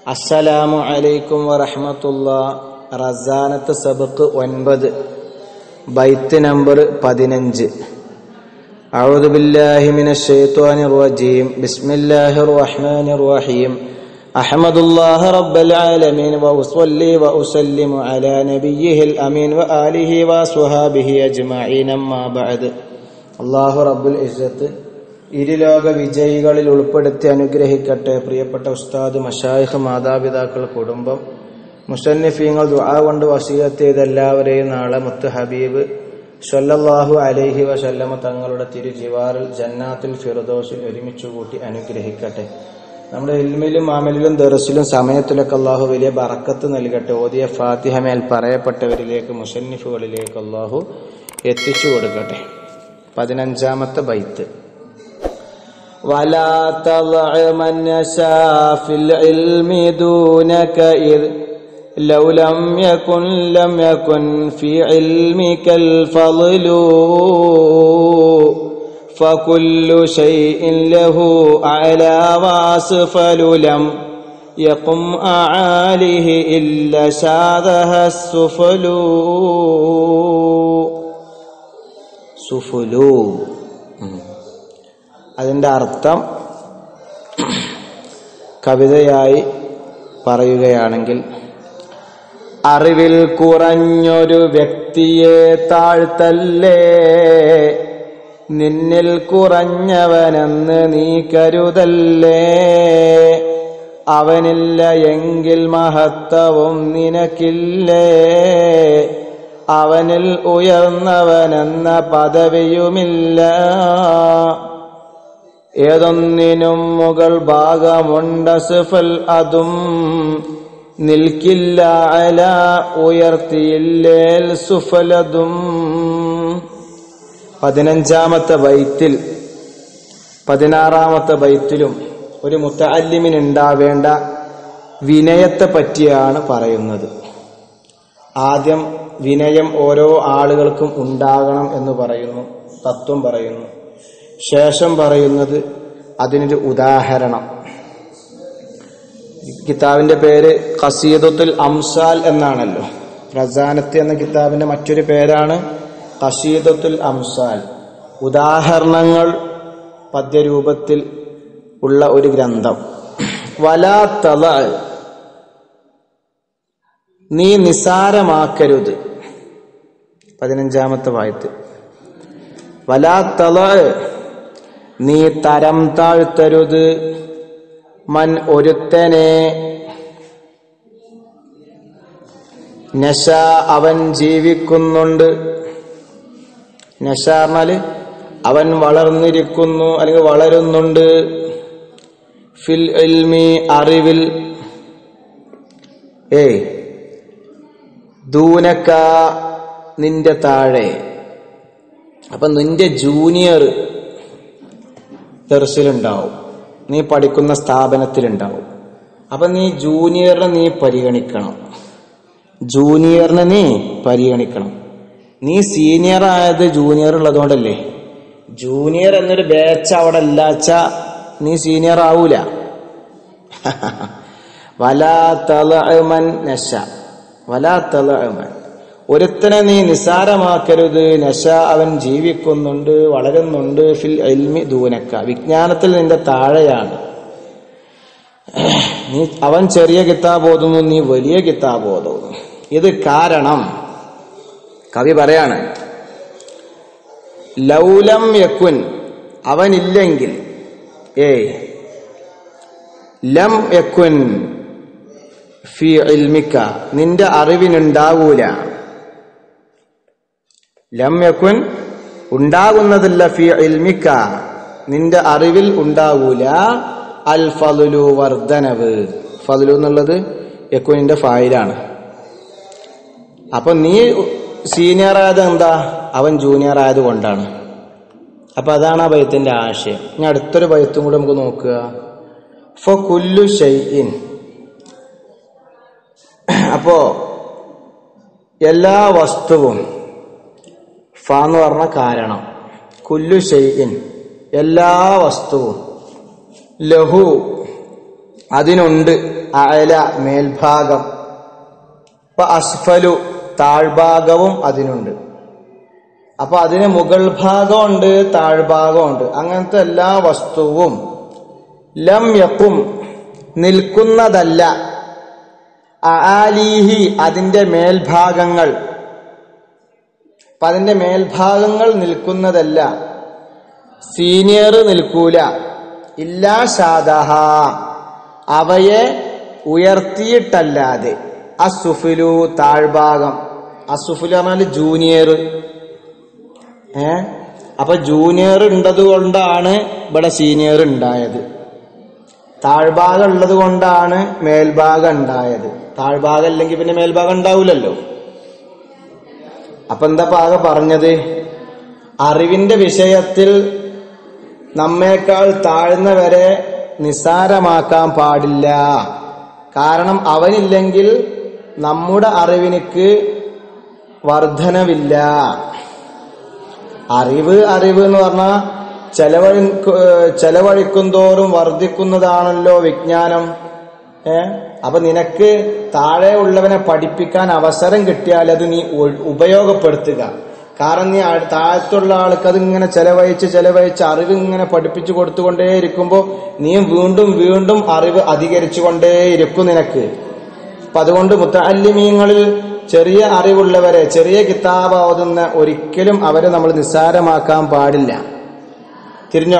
അസ്സലാമു അലൈക്കും വറഹമത്തുള്ള റസാനത്ത് സബക്ക് ഒൻപത് ബൈത്ത് നമ്പർ പതിനഞ്ച് أعوذ بالله من الشيطان الرجيم بسم الله الرحمن الرحيم أحمد الله رب العالمين وأصلي وأسلم على نبيه الأمين وآله وصحابه أجمعين أما بعد الله رب العزة ഇരുലോക വിജയികളിൽ ഉൾപ്പെടുത്തി അനുഗ്രഹിക്കട്ടെ പ്രിയപ്പെട്ട ഉസ്താദ് മഷായിഖ് മാതാപിതാക്കൾ കുടുംബം മുസന്നിഫീങ്ങൾ ദുആ കൊണ്ട് വസീയത്ത് ചെയ്ത എല്ലാവരെയും നാളെ മുത്ത് ഹബീബ് സല്ലല്ലാഹു അലൈഹി വസല്ലമ തങ്ങളുടെ തിരുജിവാറിൽ ജന്നാത്തുൽ ഫിറദോസിൽ ഒരുമിച്ച് കൂട്ടി അനുഗ്രഹിക്കട്ടെ നമ്മുടെ ഇൽമിലും അമലിലും ദറസിലും സമയത്തിലൊക്കെ അള്ളാഹു വലിയ ബറക്കത്ത് നൽകട്ടെ ഓതിയ ഫാത്തിഹ മേൽ പറയപ്പെട്ടവരിലേക്ക് മുസന്നിഫുകളിലേക്ക് അള്ളാഹു എത്തിച്ചു കൊടുക്കട്ടെ പതിനഞ്ചാമത്തെ ബൈത്ത് ولا تضع من يشاء في العلم دونك إذ لو لم يكن لم يكن في علمك الفضل فكل شيء له أعلى وأسفل لم يقم أعاليه إلا شاذها السفل سفلو അതിൻ്റെ അർത്ഥം കവിതയായി പറയുകയാണെങ്കിൽ അറിവിൽ കുറഞ്ഞൊരു വ്യക്തിയെ താഴ്ത്തല്ലേ നിന്നിൽ കുറഞ്ഞവനെന്ന് നീ കരുതല്ലേ അവനില്ല എങ്കിൽ മഹത്വവും നിനക്കില്ലേ അവനിൽ ഉയർന്നവനെന്ന പദവിയുമില്ല ഏതൊന്നിനും മുകൾ ഭാഗമുണ്ടസുഫൽ അതും നിൽക്കില്ല അല ഉയർത്തിയില്ലേൽ സുഫലതും പതിനഞ്ചാമത്തെ ബൈത്തിൽ പതിനാറാമത്തെ ബൈത്തിലും ഒരു മുത്തല്ലിമിനുണ്ടാവേണ്ട വിനയത്തെ പറ്റിയാണ് പറയുന്നത് ആദ്യം വിനയം ഓരോ ആളുകൾക്കും ഉണ്ടാകണം എന്ന് പറയുന്നു തത്വം പറയുന്നു ശേഷം പറയുന്നത് അതിനൊരു ഉദാഹരണം കിതാബിന്റെ പേര് ഖസീദത്തുൽ അംസാൽ എന്നാണല്ലോ റസാനത്ത് എന്ന കിതാബിന്റെ മറ്റൊരു പേരാണ് ഖസീദത്തുൽ അംസാൽ ഉദാഹരണങ്ങൾ പദ്യരൂപത്തിൽ ഉള്ള ഒരു ഗ്രന്ഥം വലാ തല നീ നിസാരമാക്കരുത് പതിനഞ്ചാമത്തെ വായത്ത് വലാ തല നീ തരം താഴ്ത്തരുത് മൻ ഒരുത്തനെ നശ അവൻ ജീവിക്കുന്നുണ്ട് നശ പറഞ്ഞാല് അവൻ വളർന്നിരിക്കുന്നു അല്ലെങ്കിൽ വളരുന്നുണ്ട് ഫിൽ ഇൽമി അറിവിൽ ഏ ദൂനക്ക നിന്റെ താഴെ അപ്പൊ നിന്റെ ജൂനിയർ തെർസിലുണ്ടാവും നീ പഠിക്കുന്ന സ്ഥാപനത്തിലുണ്ടാവും അപ്പൊ നീ ജൂനിയറിനെ നീ പരിഗണിക്കണം ജൂനിയറിനെ നീ പരിഗണിക്കണം നീ സീനിയർ ആയത് ജൂനിയർ ഉള്ളതുകൊണ്ടല്ലേ ജൂനിയർ എന്നൊരു ബാച്ച് അവിടെ ഇല്ലാച്ച നീ സീനിയർ ആവൂല വലാ തലമൻ നശ വലാ തലമൻ ഒരുത്തനെ നീ നിസാരമാക്കരുത് നശ അവൻ ജീവിക്കുന്നുണ്ട് വളരുന്നുണ്ട് ഫിൽ എൽമി ദൂനക്ക വിജ്ഞാനത്തിൽ നിന്റെ താഴെയാണ് നീ അവൻ ചെറിയ കിതാബ് ഓതുന്നു നീ വലിയ കിതാബ് ഓതുന്നു ഇത് കാരണം കവി പറയാണ് ലൗലം യക്കുൻ അവനില്ലെങ്കിൽ ഏ ലം യക്കുൻ ഫി ഇൽമിക്ക നിന്റെ അറിവിനുണ്ടാവൂല ലം യക്കുൻ ഉണ്ടാകുന്നതല്ല ഫി ഇൽമിക്ക നിന്റെ അറിവിൽ ഉണ്ടാവൂല അൽ ഫലുലു വർദ്ധനവ് ഫലുലു എന്നുള്ളത് യക്കുനിന്റെ ഫായിലാണ് അപ്പൊ നീ സീനിയർ ആയത് എന്താ അവൻ ജൂനിയർ ആയത് കൊണ്ടാണ് അപ്പൊ അതാണ് ആ ബൈത്തിന്റെ ആശയം ഇനി അടുത്തൊരു ബൈത്തും കൂടെ നമുക്ക് നോക്കുക ഫോ കുല്ലു ഷൈഇൻ അപ്പോ എല്ലാ വസ്തുവും ഫ എന്ന് പറഞ്ഞ കാരണം കുല്ലു ഷെയ്ഇൻ എല്ലാ വസ്തുവും ലഹു അതിനുണ്ട് അയല മേൽഭാഗം ഇപ്പൊ അസ്ഫലു താഴ്ഭാഗവും അതിനുണ്ട് അപ്പൊ അതിന് മുകൾ ഭാഗമുണ്ട് താഴ്ഭാഗമുണ്ട് അങ്ങനത്തെ എല്ലാ വസ്തുവും ലം യക്കും നിൽക്കുന്നതല്ല ആലീഹി അതിന്റെ മേൽഭാഗങ്ങൾ അപ്പൊ അതിന്റെ മേൽഭാഗങ്ങൾ നിൽക്കുന്നതല്ല സീനിയർ നിൽക്കൂല ഇല്ലാ ഷാദഹ അവയെ ഉയർത്തിയിട്ടല്ലാതെ അസുഫിലു താഴ്ഭാഗം അസുഫിലു പറഞ്ഞാൽ ജൂനിയർ ഏ അപ്പൊ ജൂനിയർ ഉണ്ടത് കൊണ്ടാണ് ഇവിടെ സീനിയർ ഉണ്ടായത് താഴ്ഭാഗം ഉള്ളത് കൊണ്ടാണ് മേൽഭാഗം ഉണ്ടായത് താഴ്ഭാഗം അല്ലെങ്കിൽ പിന്നെ മേൽഭാഗം ഉണ്ടാവില്ലല്ലോ അപ്പൊ എന്താ പാക പറഞ്ഞത് അറിവിന്റെ വിഷയത്തിൽ നമ്മേക്കാൾ താഴ്ന്നവരെ നിസ്സാരമാക്കാൻ പാടില്ല കാരണം അവനില്ലെങ്കിൽ നമ്മുടെ അറിവിനിക്ക് വർധനവില്ല അറിവ് അറിവ് എന്ന് പറഞ്ഞാൽ ചെലവഴി ചെലവഴിക്കും തോറും വർദ്ധിക്കുന്നതാണല്ലോ വിജ്ഞാനം ഏ അപ്പൊ നിനക്ക് താഴെ ഉള്ളവനെ പഠിപ്പിക്കാൻ അവസരം കിട്ടിയാൽ അത് നീ ഉ- ഉപയോഗപ്പെടുത്തുക കാരണം നീ ആ- താഴത്തുള്ള ആൾക്ക് അത് ഇങ്ങനെ ചെലവഴിച്ച് ചെലവഴിച്ച് അറിവ് ഇങ്ങനെ പഠിപ്പിച്ചു കൊടുത്തുകൊണ്ടേ ഇരിക്കുമ്പോൾ നീ വീണ്ടും വീണ്ടും അറിവ് അധികരിച്ചു കൊണ്ടേയിരിക്കും നിനക്ക് അപ്പൊ അതുകൊണ്ട് മുത്തല്ലിമീങ്ങളിൽ ചെറിയ അറിവുള്ളവരെ ചെറിയ കിതാബ് ഓതുന്ന ഒരിക്കലും അവരെ നമ്മൾ നിസ്സാരമാക്കാൻ പാടില്ല തിരിഞ്ഞോ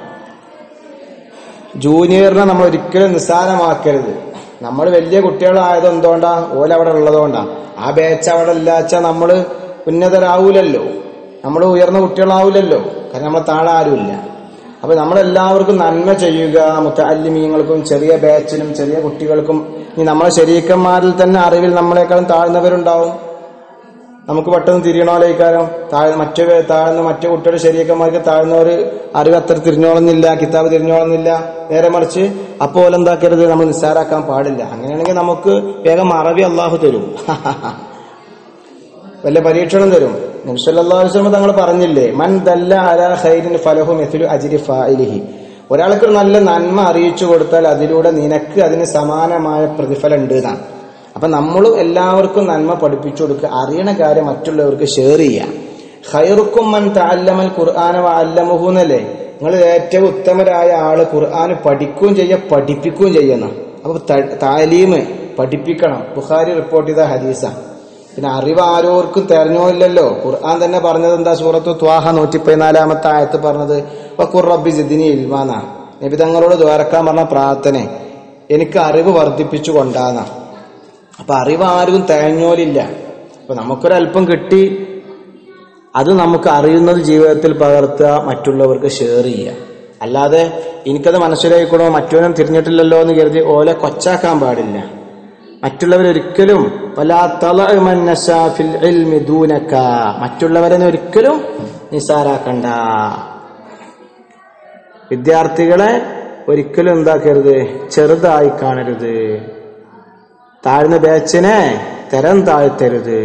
ജൂനിയറിനെ നമ്മൾ ഒരിക്കലും നിസ്സാരമാക്കരുത് നമ്മൾ വലിയ കുട്ടികളായത് എന്തുകൊണ്ടാ ഓല അവിടെ ഉള്ളതുകൊണ്ടാ ആ ബാച്ച് അവിടെ ഇല്ലാച്ച നമ്മൾ ഉന്നതരാവൂലല്ലോ നമ്മൾ ഉയർന്ന കുട്ടികളാവൂലല്ലോ കാരണം നമ്മളെ താഴെ ആരുമില്ല അപ്പൊ നമ്മളെല്ലാവർക്കും നന്മ ചെയ്യുക മുത്തല്ലിമീങ്ങൾക്കും ചെറിയ ബാച്ചിനും ചെറിയ കുട്ടികൾക്കും ഇനി നമ്മളെ ശരീക്കന്മാരിൽ തന്നെ അറിവിൽ നമ്മളെക്കാളും താഴ്ന്നവരുണ്ടാവും നമുക്ക് പെട്ടെന്ന് തിരിയണോലേക്കാരം താഴെ മറ്റു പേ- താഴ്ന്ന മറ്റു കുട്ടിയുടെ ശരീരക്കന്മാർക്ക് താഴ്ന്നവർ അറിവ് അത്ര തിരിഞ്ഞോളുന്നില്ല കിതാബ് തിരിഞ്ഞോളുന്നില്ല നേരെ മറിച്ച് അപ്പോൾ എന്താക്കരുത് നമ്മൾ നിസ്സാരാക്കാൻ പാടില്ല അങ്ങനെയാണെങ്കിൽ നമുക്ക് വേഗം അറബി അള്ളാഹു തരും വല്ല പരീക്ഷണം തരും നബ്സല്ലാസ്ലമ തങ്ങൾ പറഞ്ഞില്ലേ മൻ ദല്ല അല ഖൈരിൻ ഫലഹു മെഥുലു അജിരി ഫായിലിഹി ഒരാൾക്ക് ഒരു നല്ല നന്മ അറിയിച്ചു കൊടുത്താൽ അതിലൂടെ നിനക്ക് അതിന് സമാനമായ പ്രതിഫലം ഉണ്ട് എന്നാണ് അപ്പൊ നമ്മൾ എല്ലാവർക്കും നന്മ പഠിപ്പിച്ചു കൊടുക്കുക അറിയണ കാര്യം മറ്റുള്ളവർക്ക് ഷെയർ ചെയ്യാം ഖൈറുക്കും മൻ തഅല്ലമൽ ഖുർആന വഅല്ലമുഹു എന്നല്ലേ നിങ്ങൾ ഏറ്റവും ഉത്തമരായ ആള് ഖുർആൻ പഠിക്കുകയും ചെയ്യുക പഠിപ്പിക്കുകയും ചെയ്യുന്ന അപ്പൊ ത- താലീമ് പഠിപ്പിക്കണം ബുഖാരി റിപ്പോർട്ട് ചെയ്ത ഹദീസാണ് പിന്നെ അറിവ് ആരോർക്കും തെരഞ്ഞോ ഇല്ലല്ലോ ഖുർആൻ തന്നെ പറഞ്ഞത് എന്താ സൂറത്ത് ത്വാഹ നൂറ്റി പതിനാലാമത്തെ ആയത്ത് പറഞ്ഞത് വഖുർ റബ്ബി സിദ്ദിനി ഇൽമാന നബി തങ്ങളോട് ദ്വാരക്കാൻ പറഞ്ഞ പ്രാർത്ഥന എനിക്ക് അറിവ് വർദ്ധിപ്പിച്ചു കൊണ്ടാന്ന അപ്പൊ അറിവ് ആരും തേഞ്ഞോലില്ല അപ്പൊ നമുക്കൊരല്പം കിട്ടി അത് നമുക്ക് അറിയുന്നത് ജീവിതത്തിൽ പകർത്തുക മറ്റുള്ളവർക്ക് ഷെയർ ചെയ്യുക അല്ലാതെ എനിക്കത് മനസ്സിലായിക്കണോ മറ്റവനും തിരിഞ്ഞിട്ടില്ലല്ലോ എന്ന് കരുതി ഓലെ കൊച്ചാക്കാൻ പാടില്ല മറ്റുള്ളവരൊരിക്കലും വലാ തളഅ് മൻ നശാ ഫിൽ ഇൽമി ദൂനക. മറ്റുള്ളവരെ നീ ഒരിക്കലും നിസാരാക്കണ്ട വിദ്യാർത്ഥികളെ ഒരിക്കലും എന്താക്കരുത് ചെറുതായി കാണരുത് താഴ്ന്ന ബാച്ചിനെ തരം താഴ്ത്തരുത്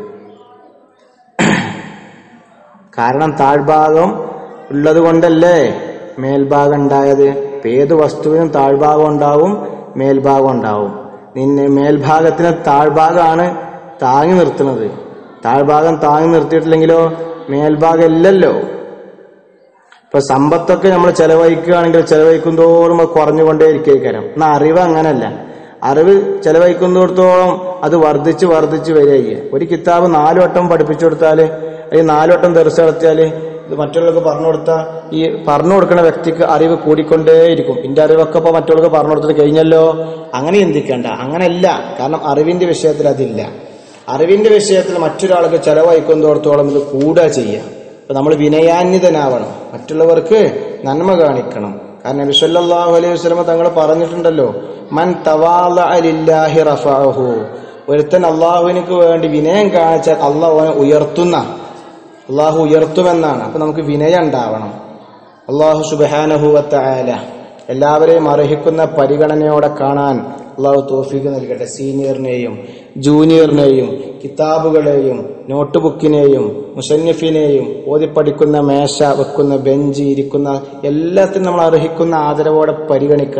കാരണം താഴ്ഭാഗം ഉള്ളത് കൊണ്ടല്ലേ മേൽഭാഗം ഉണ്ടായത് ഇപ്പൊ ഏത് വസ്തുവിനും താഴ്ഭാഗം ഉണ്ടാവും മേൽഭാഗം ഉണ്ടാവും നിന്നെ മേൽഭാഗത്തിന് താഴ്ഭാഗമാണ് താങ്ങി നിർത്തുന്നത് താഴ്ഭാഗം താങ്ങി നിർത്തിയിട്ടില്ലെങ്കിലോ മേൽഭാഗം ഇല്ലല്ലോ ഇപ്പൊ സമ്പത്തൊക്കെ നമ്മൾ ചെലവഴിക്കുകയാണെങ്കിൽ ചെലവഴിക്കും തോറും അത് കുറഞ്ഞുകൊണ്ടേ ഇരിക്കേക്കാരം എന്നാൽ അറിവ് അങ്ങനല്ല അറിവ് ചെലവഴിക്കുന്നിടത്തോളം അത് വർദ്ധിച്ച് വർദ്ധിച്ച് വരിക ഒരു കിതാബ് നാല് വട്ടം പഠിപ്പിച്ചു കൊടുത്താല് അല്ലെങ്കിൽ നാല് വട്ടം ദർശ നടത്തിയാല് ഇത് മറ്റുള്ളവർക്ക് പറഞ്ഞു കൊടുത്താൽ ഈ പറഞ്ഞു കൊടുക്കുന്ന വ്യക്തിക്ക് അറിവ് കൂടിക്കൊണ്ടേയിരിക്കും ഇന്റെ അറിവൊക്കെ ഇപ്പൊ മറ്റുള്ളവർക്ക് പറഞ്ഞു കൊടുത്തിട്ട് കഴിഞ്ഞല്ലോ അങ്ങനെ ചിന്തിക്കണ്ട അങ്ങനെയല്ല കാരണം അറിവിന്റെ വിഷയത്തിൽ അതില്ല അറിവിന്റെ വിഷയത്തിൽ മറ്റൊരാൾക്ക് ചെലവഴിക്കുന്നിടത്തോളം ഇത് കൂടുക ചെയ്യുക അപ്പൊ നമ്മൾ വിനയാന്വിതനാവണം മറ്റുള്ളവർക്ക് നന്മ കാണിക്കണം കാരണം നബി സല്ലല്ലാഹു അലൈഹി വസല്ലമ തങ്ങൾ പറഞ്ഞിട്ടുണ്ടല്ലോ മൻ തവാലില്ലാഹി റഫഅഹു ഒരുത്തൻ അള്ളാഹുവിനക്ക് വേണ്ടി വിനയം കാണിച്ചാൽ അള്ളാഹു അവനെ ഉയർത്തുന്ന അള്ളാഹു ഉയർത്തുമെന്നാണ് അപ്പൊ നമുക്ക് വിനയം ഉണ്ടാവണം അള്ളാഹു സുബാനഹുവത്തായാല എല്ലാവരെയും അർഹിക്കുന്ന പരിഗണനയോടെ കാണാൻ അള്ളാഹു തോഫിക്ക് നൽകട്ടെ സീനിയറിനെയും ജൂനിയറിനെയും കിതാബുകളെയും നോട്ട് ബുക്കിനെയും മുസന്നിഫിനെയും ഓതിപ്പടിക്കുന്ന മേശ വെക്കുന്ന ബെഞ്ച് ഇരിക്കുന്ന എല്ലാത്തിനും നമ്മൾ അർഹിക്കുന്ന ആദരവോടെ പരിഗണിക്കണം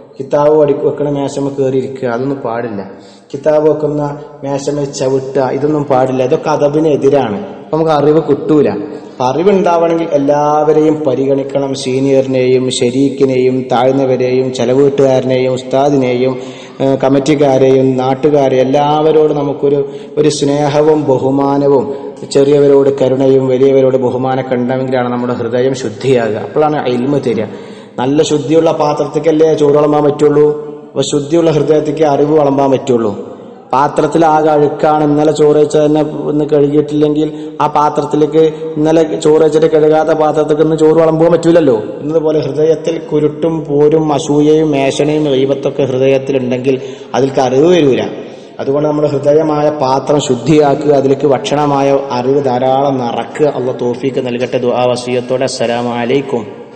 കിതാബ് പഠി വെക്കണ മേശമ കയറി ഇരിക്കുക അതൊന്നും പാടില്ല കിതാബ് വെക്കുന്ന മേശമ ചവിട്ടുക ഇതൊന്നും പാടില്ല ഇതൊക്കെ അതബിന് എതിരാണ് അപ്പൊ നമുക്ക് അറിവ് കിട്ടൂല അപ്പൊ അറിവുണ്ടാവണമെങ്കിൽ എല്ലാവരെയും പരിഗണിക്കണം സീനിയറിനെയും ഷെരീഖിനെയും താഴ്ന്നവരെയും ചെലവീട്ടുകാരനെയും ഉസ്താദിനെയും ഏഹ് കമ്മിറ്റിക്കാരെയും നാട്ടുകാരെയും എല്ലാവരോടും നമുക്കൊരു ഒരു സ്നേഹവും ബഹുമാനവും ചെറിയവരോട് കരുണയും വലിയവരോട് ബഹുമാനമൊക്കെ ഉണ്ടാവെങ്കിലാണ് നമ്മുടെ ഹൃദയം ശുദ്ധിയാകുക അപ്പോഴാണ് ഇൽമ തരിക നല്ല ശുദ്ധിയുള്ള പാത്രത്തേക്കല്ലേ ചോറ് വിളമ്പാൻ പറ്റുള്ളൂ അപ്പൊ ശുദ്ധിയുള്ള ഹൃദയത്തേക്ക് അറിവ് വിളമ്പാൻ പറ്റുള്ളൂ പാത്രത്തിൽ ആകെ അഴുക്കാണ് ഇന്നലെ ചോറ് വെച്ച തന്നെ ഒന്ന് കഴുകിയിട്ടില്ലെങ്കിൽ ആ പാത്രത്തിലേക്ക് ഇന്നലെ ചോറ് വെച്ചിട്ട് കഴുകാത്ത പാത്രത്തേക്ക് ഇന്ന് ചോറ് വിളമ്പാൻ പറ്റൂലല്ലോ എന്നതുപോലെ ഹൃദയത്തിൽ കുരുട്ടും പോരും അസൂയയും മേശനയും ദൈവത്തൊക്കെ ഹൃദയത്തിലുണ്ടെങ്കിൽ അതിൽക്ക് അറിവ് വരൂല അതുകൊണ്ട് നമ്മുടെ ഹൃദയമായ പാത്രം ശുദ്ധിയാക്കുക അതിലേക്ക് ഭക്ഷണമായ അറിവ് ധാരാളം നിറക്കുക അള്ള തോഫീക്ക് നൽകട്ടെ ദുആ വസീയത്തോടെ അസ്സലാമു അലൈക്കും